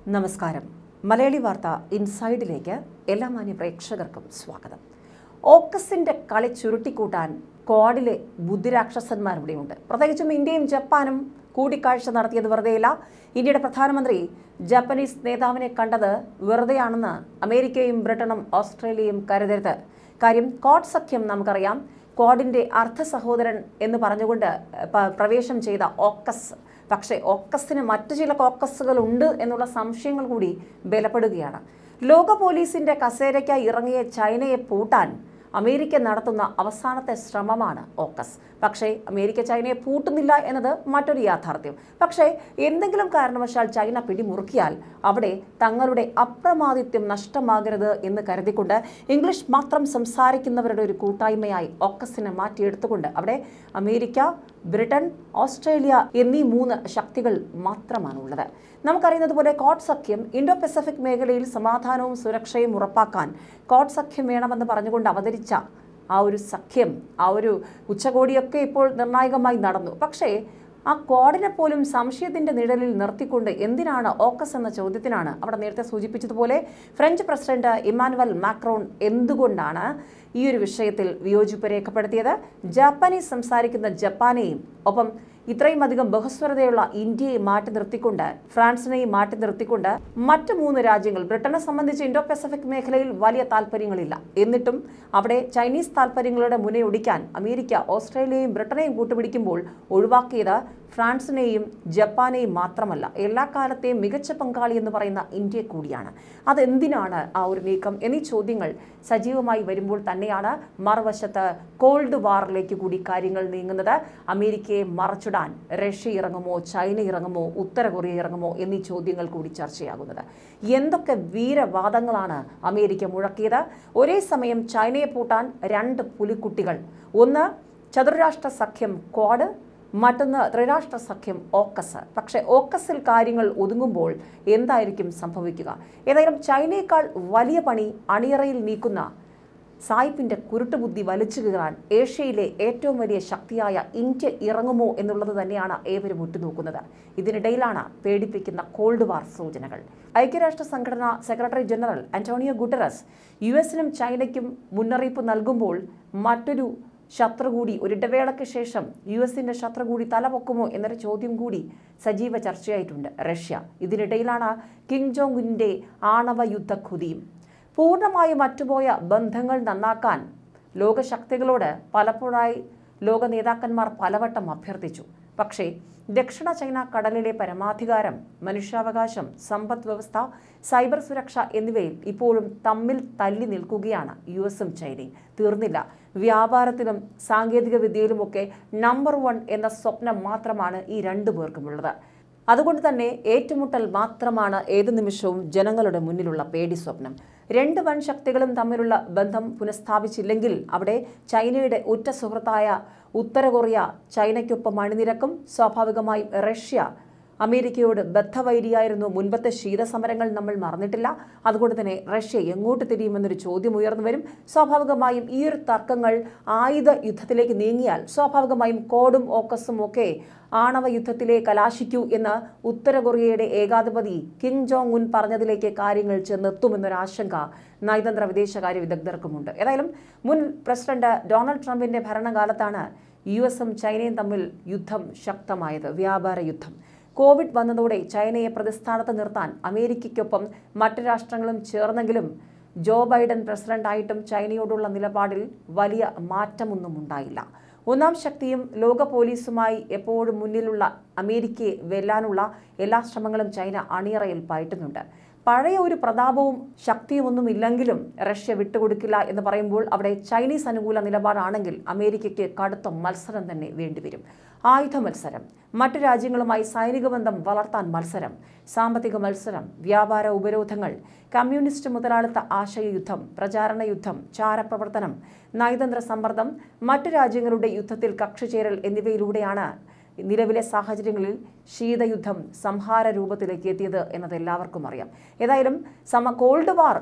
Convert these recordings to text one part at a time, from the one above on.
നമസ്കാരം മലയാളി വാർത്ത ഇൻസൈഡിലേക്ക് എല്ലാ മാന്യ പ്രേക്ഷകർക്കും സ്വാഗതം ഓക്കസിന്റെ കളി ചുരുട്ടിക്കൂട്ടാൻ ക്വാഡിലെ ബുദ്ധിരാക്ഷസന്മാർ ഇവിടെയുണ്ട് പ്രത്യേകിച്ചും ഇന്ത്യയും ജപ്പാനും കൂടിക്കാഴ്ച നടത്തിയത് വെറുതെയില്ല ഇന്ത്യയുടെ പ്രധാനമന്ത്രി ജാപ്പനീസ് നേതാവിനെ കണ്ടത് വെറുതെയാണെന്ന് അമേരിക്കയും ബ്രിട്ടനും ഓസ്ട്രേലിയയും കരുതരുത് കാര്യം ക്വാഡ് സഖ്യം നമുക്കറിയാം ക്വാഡിന്റെ അർദ്ധ സഹോദരൻ എന്ന് പറഞ്ഞുകൊണ്ട് പ- പ്രവേശം ചെയ്ത ഓക്കസ് പക്ഷേ ഓക്കസിന് മറ്റു ചില കോക്കസുകൾ ഉണ്ട് എന്നുള്ള സംശയങ്ങൾ കൂടി ബലപ്പെടുകയാണ് ലോക പോലീസിന്റെ കസേരയ്ക്കായി ഇറങ്ങിയ ചൈനയെ പൂട്ടാൻ അമേരിക്ക നടത്തുന്ന അവസാനത്തെ ശ്രമമാണ് ഓക്കസ് പക്ഷേ അമേരിക്ക ചൈനയെ പൂട്ടുന്നില്ല എന്നത് മറ്റൊരു യാഥാർത്ഥ്യം പക്ഷേ എന്തെങ്കിലും കാരണവശാൽ ചൈന പിടിമുറുക്കിയാൽ അവിടെ തങ്ങളുടെ അപ്രമാദിത്യം നഷ്ടമാകരുത് എന്ന് കരുതിക്കൊണ്ട് ഇംഗ്ലീഷ് മാത്രം സംസാരിക്കുന്നവരുടെ ഒരു കൂട്ടായ്മയായി ഓക്കസിനെ മാറ്റിയെടുത്തുകൊണ്ട് അവിടെ അമേരിക്ക ബ്രിട്ടൻ ഓസ്ട്രേലിയ എന്നീ മൂന്ന് ശക്തികൾ മാത്രമാണുള്ളത് നമുക്കറിയുന്നത് പോലെ കോട്ട് സഖ്യം ഇൻഡോ പസഫിക് മേഖലയിൽ സമാധാനവും സുരക്ഷയും ഉറപ്പാക്കാൻ കോട്ട് സഖ്യം വേണമെന്ന് പറഞ്ഞുകൊണ്ട് അവതരിച്ച ആ ഒരു സഖ്യം ആ ഒരു ഉച്ചകോടിയൊക്കെ ഇപ്പോൾ നിർണായകമായി നടന്നു പക്ഷേ ആ കോഡിനെ പോലും സംശയത്തിന്റെ നിഴലിൽ നിർത്തിക്കൊണ്ട് എന്തിനാണ് ഓക്കസ് എന്ന ചോദ്യത്തിനാണ് അവിടെ നേരത്തെ സൂചിപ്പിച്ചതുപോലെ ഫ്രഞ്ച് പ്രസിഡന്റ് ഇമ്മാനുവൽ മാക്രോൺ എന്തുകൊണ്ടാണ് ഈ ഒരു വിഷയത്തിൽ വിയോജിപ്പ് രേഖപ്പെടുത്തിയത് ജാപ്പാനീസ് സംസാരിക്കുന്ന ജപ്പാനെയും ഒപ്പം ഇത്രയും അധികം ബഹുസ്വരതയുള്ള ഇന്ത്യയെ മാറ്റി നിർത്തിക്കൊണ്ട് ഫ്രാൻസിനെയും മാറ്റി നിർത്തിക്കൊണ്ട് മറ്റ് മൂന്ന് രാജ്യങ്ങൾ ബ്രിട്ടനെ സംബന്ധിച്ച് ഇൻഡോ പസഫിക് മേഖലയിൽ വലിയ താല്പര്യങ്ങളില്ല എന്നിട്ടും അവിടെ ചൈനീസ് താല്പര്യങ്ങളുടെ മുനയൊടിക്കാൻ അമേരിക്ക ഓസ്ട്രേലിയയും ബ്രിട്ടനെയും കൂട്ടുപിടിക്കുമ്പോൾ ഒഴിവാക്കിയത് ഫ്രാൻസിനെയും ജപ്പാനെയും മാത്രമല്ല എല്ലാ കാലത്തെയും മികച്ച പങ്കാളി എന്ന് പറയുന്ന ഇന്ത്യ കൂടിയാണ് അതെന്തിനാണ് ആ ഒരു നീക്കം എന്നീ ചോദ്യങ്ങൾ സജീവമായി വരുമ്പോൾ തന്നെയാണ് മറുവശത്ത് കോൾഡ് വാറിലേക്ക് കൂടി കാര്യങ്ങൾ നീങ്ങുന്നത് അമേരിക്കയെ മറച്ചിടാൻ റഷ്യ ഇറങ്ങുമോ ചൈന ഇറങ്ങുമോ ഉത്തര കൊറിയ ഇറങ്ങുമോ എന്നീ ചോദ്യങ്ങൾ കൂടി ചർച്ചയാകുന്നത് എന്തൊക്കെ വീരവാദങ്ങളാണ് അമേരിക്ക മുഴക്കിയത് ഒരേ സമയം ചൈനയെ പൂട്ടാൻ രണ്ട് പുലിക്കുട്ടികൾ ഒന്ന് ചതുർരാഷ്ട്ര സഖ്യം ക്വാഡ് മറ്റൊന്ന് ത്രിരാഷ്ട്ര സഖ്യം ഓക്കസ് പക്ഷേ ഓക്കസിൽ കാര്യങ്ങൾ ഒതുങ്ങുമ്പോൾ എന്തായിരിക്കും സംഭവിക്കുക ഏതായാലും ചൈനയേക്കാൾ വലിയ പണി അണിയറയിൽ നീക്കുന്ന സായിപ്പിന്റെ കുരുട്ടുബുദ്ധി വലിച്ചു കീറാൻ ഏഷ്യയിലെ ഏറ്റവും വലിയ ശക്തിയായ ഇന്ത്യ ഇറങ്ങുമോ എന്നുള്ളത് തന്നെയാണ് ഏവരും ഉറ്റുനോക്കുന്നത് ഇതിനിടയിലാണ് പേടിപ്പിക്കുന്ന കോൾഡ് വാർ സൂചനകൾ ഐക്യരാഷ്ട്ര സംഘടന secretary general Antonio Guterres U എസിനും ചൈനയ്ക്കും മുന്നറിയിപ്പ് നൽകുമ്പോൾ മറ്റൊരു ശത്രു കൂടി ഒരു ഇടവേളയ്ക്ക് ശേഷം യു എസിന്റെ ശത്രു കൂടി തലപൊക്കുമോ എന്നൊരു ചോദ്യം കൂടി സജീവ ചർച്ചയായിട്ടുണ്ട് റഷ്യ ഇതിനിടയിലാണ് കിം ജോങ് ഉന്നിന്റെ ആണവ യുദ്ധഖുതിയും പൂർണ്ണമായും മറ്റുപോയ ബന്ധങ്ങൾ നന്നാക്കാൻ ലോകശക്തികളോട് പലപ്പോഴായി ലോക നേതാക്കന്മാർ പലവട്ടം അഭ്യർത്ഥിച്ചു പക്ഷേ ദക്ഷിണ ചൈന കടലിലെ പരമാധികാരം മനുഷ്യാവകാശം സമ്പദ് വ്യവസ്ഥ സൈബർ സുരക്ഷ എന്നിവയിൽ ഇപ്പോഴും തമ്മിൽ തല്ലി നിൽക്കുകയാണ് യു എസും ചൈനയും തീർന്നില്ല വ്യാപാരത്തിലും സാങ്കേതിക വിദ്യയിലുമൊക്കെ നമ്പർ വൺ എന്ന സ്വപ്നം മാത്രമാണ് ഈ രണ്ടു പേർക്കുമുള്ളത് അതുകൊണ്ട് തന്നെ ഏറ്റുമുട്ടൽ മാത്രമാണ് ഏതു നിമിഷവും ജനങ്ങളുടെ മുന്നിലുള്ള പേടി സ്വപ്നം രണ്ട് വൻ ശക്തികളും തമ്മിലുള്ള ബന്ധം പുനഃസ്ഥാപിച്ചില്ലെങ്കിൽ അവിടെ ചൈനയുടെ ഉറ്റ സുഹൃത്തായ ഉത്തര കൊറിയ ചൈനയ്ക്കൊപ്പം അണിനിരക്കും സ്വാഭാവികമായും റഷ്യ അമേരിക്കയോട് ബദ്ധവൈരിയായിരുന്നു മുൻപത്തെ ശീതസമരങ്ങൾ നമ്മൾ മറന്നിട്ടില്ല അതുകൊണ്ട് തന്നെ റഷ്യ എങ്ങോട്ട് തിരിയുമെന്നൊരു ചോദ്യം ഉയർന്നു വരും സ്വാഭാവികമായും ഈ ഒരു തർക്കങ്ങൾ ആയുധ യുദ്ധത്തിലേക്ക് നീങ്ങിയാൽ സ്വാഭാവികമായും കോഡും ഓക്കസും ഒക്കെ ആണവ യുദ്ധത്തിലെ കലാശിക്കൂ എന്ന് ഉത്തര കൊറിയയുടെ ഏകാധിപതി കിം ജോങ് ഉൻ പറഞ്ഞതിലേക്ക് കാര്യങ്ങൾ ചെന്നെത്തുമെന്നൊരാശങ്ക നയതന്ത്ര വിദേശകാര്യ വിദഗ്ധർക്കുമുണ്ട് ഏതായാലും മുൻ പ്രസിഡന്റ് ഡൊണാൾഡ് ട്രംപിന്റെ ഭരണകാലത്താണ് യു എസും ചൈനയും തമ്മിൽ യുദ്ധം ശക്തമായത് വ്യാപാര യുദ്ധം കോവിഡ് വന്നതോടെ ചൈനയെ പ്രതിസ്ഥാനത്ത് നിർത്താൻ അമേരിക്കയ്ക്കൊപ്പം മറ്റ് രാഷ്ട്രങ്ങളും ചേർന്നെങ്കിലും ജോ ബൈഡൻ പ്രസിഡന്റായിട്ടും ചൈനയോടുള്ള നിലപാടിൽ വലിയ മാറ്റമൊന്നും ഉണ്ടായില്ല ഒന്നാം ശക്തിയും ലോക പോലീസുമായി എപ്പോഴും മുന്നിലുള്ള അമേരിക്കയെ വെല്ലാനുള്ള എല്ലാ ശ്രമങ്ങളും ചൈന അണിയറയിൽ പയറ്റുന്നുണ്ട് പഴയ ഒരു പ്രതാപവും ശക്തിയുമൊന്നും ഇല്ലെങ്കിലും റഷ്യ വിട്ടുകൊടുക്കില്ല എന്ന് പറയുമ്പോൾ അവിടെ ചൈനീസ് അനുകൂല നിലപാടാണെങ്കിൽ അമേരിക്കയ്ക്ക് കടുത്ത മത്സരം തന്നെ വേണ്ടിവരും ആയുധ മത്സരം മറ്റു രാജ്യങ്ങളുമായി സൈനിക ബന്ധം വളർത്താൻ മത്സരം സാമ്പത്തിക മത്സരം വ്യാപാര ഉപരോധങ്ങൾ കമ്മ്യൂണിസ്റ്റ് മുതലാളിത്ത ആശയ യുദ്ധം പ്രചാരണ യുദ്ധം ചാരപ്രവർത്തനം നയതന്ത്ര സമ്മർദ്ദം മറ്റു രാജ്യങ്ങളുടെ യുദ്ധത്തിൽ കക്ഷിചേരൽ എന്നിവയിലൂടെയാണ് നിലവിലെ സാഹചര്യങ്ങളിൽ ശീതയുദ്ധം സംഹാര രൂപത്തിലേക്ക് എത്തിയത് എന്നത് എല്ലാവർക്കും അറിയാം ഏതായാലും സമ കോൾഡ് വാർ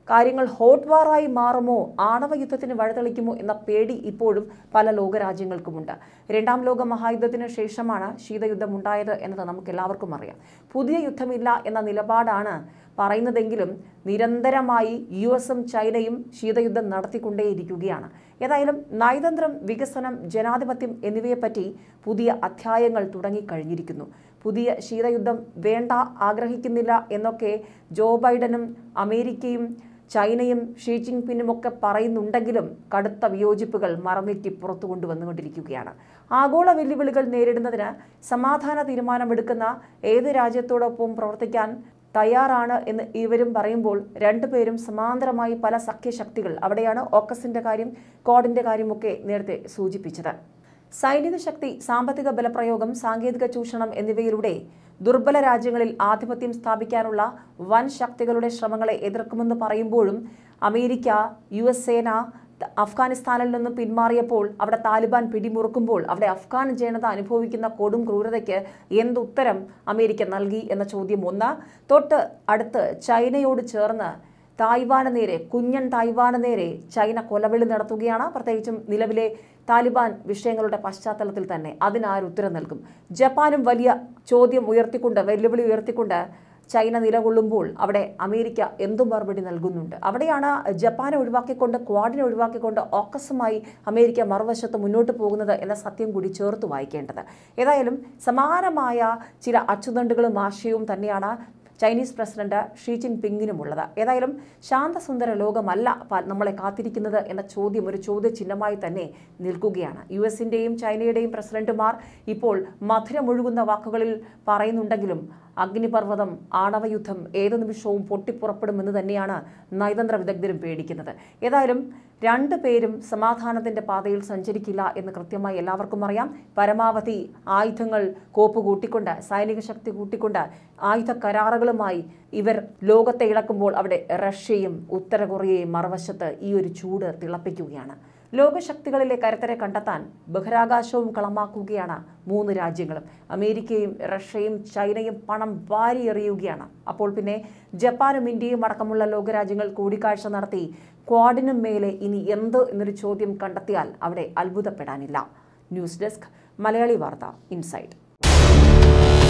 കാര്യങ്ങൾ ഹോട്ട് വാറായി മാറുമോ ആണവ യുദ്ധത്തിന് വഴിതെളിക്കുമോ എന്ന പേടി ഇപ്പോഴും പല ലോകരാജ്യങ്ങൾക്കുമുണ്ട് രണ്ടാം ലോക മഹായുദ്ധത്തിന് ശേഷമാണ് ശീതയുദ്ധം ഉണ്ടായത് എന്നത് നമുക്ക് എല്ലാവർക്കും അറിയാം പുതിയ യുദ്ധമില്ല എന്ന നിലപാടാണ് പറയുന്നതെങ്കിലും നിരന്തരമായി യു എസും ചൈനയും ശീതയുദ്ധം നടത്തിക്കൊണ്ടേയിരിക്കുകയാണ് ഏതായാലും നയതന്ത്രം വികസനം ജനാധിപത്യം എന്നിവയെപ്പറ്റി പുതിയ അധ്യായങ്ങൾ തുടങ്ങിക്കഴിഞ്ഞിരിക്കുന്നു പുതിയ ശീതയുദ്ധം വേണ്ട ആഗ്രഹിക്കുന്നില്ല എന്നൊക്കെ ജോ ബൈഡനും അമേരിക്കയും ചൈനയും ഷീ ജിൻപിങ്ങും ഒക്കെ പറയുന്നുണ്ടെങ്കിലും കടുത്ത വിയോജിപ്പുകൾ മറന്നിറ്റി പുറത്തു കൊണ്ടുവന്നുകൊണ്ടിരിക്കുകയാണ് ആഗോള വെല്ലുവിളികൾ നേരിടുന്നതിന് സമാധാന തീരുമാനമെടുക്കുന്ന ഏത് രാജ്യത്തോടൊപ്പം പ്രവർത്തിക്കാൻ തയ്യാറാണ് എന്ന് ഇവരും പറയുമ്പോൾ രണ്ടുപേരും സമാന്തരമായി പല സഖ്യശക്തികൾ അവിടെയാണ് ഓക്കസിന്റെ കാര്യം കോഡിന്റെ കാര്യമൊക്കെ നേരത്തെ സൂചിപ്പിച്ചത് സൈനിക ശക്തി സാമ്പത്തിക ബലപ്രയോഗം സാങ്കേതിക ചൂഷണം എന്നിവയിലൂടെ ദുർബല രാജ്യങ്ങളിൽ ആധിപത്യം സ്ഥാപിക്കാനുള്ള വൻ ശക്തികളുടെ ശ്രമങ്ങളെ എതിർക്കുമെന്ന് പറയുമ്പോഴും അമേരിക്ക യു എസ് സേന അഫ്ഗാനിസ്ഥാനിൽ നിന്ന് പിന്മാറിയപ്പോൾ അവിടെ താലിബാൻ പിടിമുറുക്കുമ്പോൾ അവിടെ അഫ്ഗാൻ ജനത അനുഭവിക്കുന്ന കൊടും ക്രൂരതയ്ക്ക് എന്തുത്തരം അമേരിക്ക നൽകി എന്ന ചോദ്യം ഒന്ന് തൊട്ട് അടുത്ത് ചൈനയോട് ചേർന്ന് തായ്വാന് നേരെ കുഞ്ഞൻ തായ്വാന് നേരെ ചൈന കൊലവിളി നടത്തുകയാണ് പ്രത്യേകിച്ചും നിലവിലെ താലിബാൻ വിഷയങ്ങളുടെ പശ്ചാത്തലത്തിൽ തന്നെ അതിനാര് ഉത്തരം നൽകും ജപ്പാനും വലിയ ചോദ്യം ഉയർത്തിക്കൊണ്ട് വെല്ലുവിളി ഉയർത്തിക്കൊണ്ട് ചൈന നിലകൊള്ളുമ്പോൾ അവിടെ അമേരിക്ക എന്തു മറുപടി നൽകുന്നുണ്ട് അവിടെയാണ് ജപ്പാനെ ഒഴിവാക്കിക്കൊണ്ട് ക്വാഡിനെ ഒഴിവാക്കിക്കൊണ്ട് ഓക്കസുമായി അമേരിക്ക മറുവശത്ത് മുന്നോട്ട് പോകുന്നത് എന്ന സത്യം കൂടി ചേർത്ത് വായിക്കേണ്ടത് ഏതായാലും സമാനമായ ചില അച്ചുതണ്ടുകളും ആശയവും തന്നെയാണ് ചൈനീസ് പ്രസിഡന്റ് ഷീ ജിൻ പിങ്ങിനുമുള്ളത് ഏതായാലും ശാന്തസുന്ദര ലോകമല്ല പ- നമ്മളെ കാത്തിരിക്കുന്നത് എന്ന ചോദ്യം ഒരു ചോദ്യചിഹ്നമായി തന്നെ നിൽക്കുകയാണ് യു എസിന്റെയും ചൈനയുടെയും പ്രസിഡന്റുമാർ ഇപ്പോൾ മധുരമൊഴുകുന്ന വാക്കുകളിൽ പറയുന്നുണ്ടെങ്കിലും അഗ്നിപർവ്വതം ആണവയുദ്ധം ഏതു നിമിഷവും പൊട്ടിപ്പുറപ്പെടുമെന്ന് തന്നെയാണ് നയതന്ത്ര വിദഗ്ധരും പേടിക്കുന്നത് ഏതായാലും രണ്ടു പേരും സമാധാനത്തിന്റെ പാതയിൽ സഞ്ചരിക്കില്ല എന്ന് കൃത്യമായി എല്ലാവർക്കും അറിയാം പരമാവധി ആയുധങ്ങൾ കോപ്പ് കൂട്ടിക്കൊണ്ട് സൈനിക ശക്തി കൂട്ടിക്കൊണ്ട് ആയുധ കരാറുകളുമായി ഇവർ ലോകത്തെ ഇളക്കുമ്പോൾ അവിടെ റഷ്യയും ഉത്തര കൊറിയയും മറുവശത്ത് ഈ ഒരു ചൂട് തിളപ്പിക്കുകയാണ് ലോകശക്തികളിലെ കരുത്തരെ കണ്ടെത്താൻ ബഹിരാകാശവും കളമാക്കുകയാണ് മൂന്ന് രാജ്യങ്ങളും അമേരിക്കയും റഷ്യയും ചൈനയും പണം വാരിയെറിയുകയാണ് അപ്പോൾ പിന്നെ ജപ്പാനും ഇന്ത്യയും അടക്കമുള്ള ലോകരാജ്യങ്ങൾ കൂടിക്കാഴ്ച നടത്തി ക്വാഡിനും മേലെ ഇനി എന്ത് എന്നൊരു ചോദ്യം കണ്ടെത്തിയാൽ അവിടെ അത്ഭുതപ്പെടാനില്ല ന്യൂസ് ഡെസ്ക് മലയാളി വാർത്ത ഇൻസൈറ്റ്